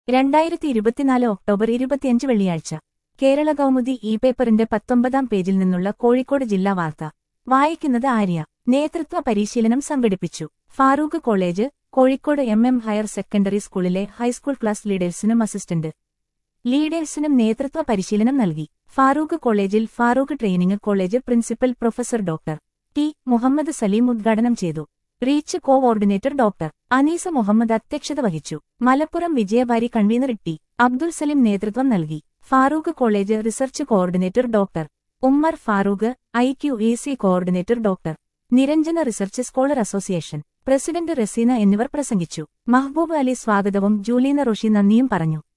രണ്ടായിരത്തി ഇരുപത്തിനാല് ഒക്ടോബർ ഇരുപത്തിയഞ്ച് വെള്ളിയാഴ്ച കേരള കൗമുദി ഇ പേപ്പറിന്റെ പത്തൊമ്പതാം പേജിൽ നിന്നുള്ള കോഴിക്കോട് ജില്ലാ വാർത്ത വായിക്കുന്നത് ആര്യ നേതൃത്വ പരിശീലനം സംഘടിപ്പിച്ചു Farook college Kozhikode M M higher secondary സ്കൂളിലെ ഹൈസ്കൂൾ ക്ലാസ് ലീഡേഴ്സിനും അസിസ്റ്റന്റ് ലീഡേഴ്സിനും നേതൃത്വ പരിശീലനം നൽകി ഫാറൂഖ് കോളേജിൽ Farook training college principal professor doctor T Muhammad Saleem ഉദ്ഘാടനം ചെയ്തു reach coordinator doctor Aneesa Muhammad അധ്യക്ഷത വഹിച്ചു മലപ്പുറം വിജയഭാരി കൺവീനർ ടി അബ്ദുൽ സലീം നേതൃത്വം നൽകി Farook college research coordinator doctor Ummer Farook I Q A C coordinator doctor Niranjana research scholar association president Raseena എന്നിവർ പ്രസംഗിച്ചു മഹ്ബൂബ് അലി സ്വാഗതവും ജൂലീന റോഷി നന്ദിയും പറഞ്ഞു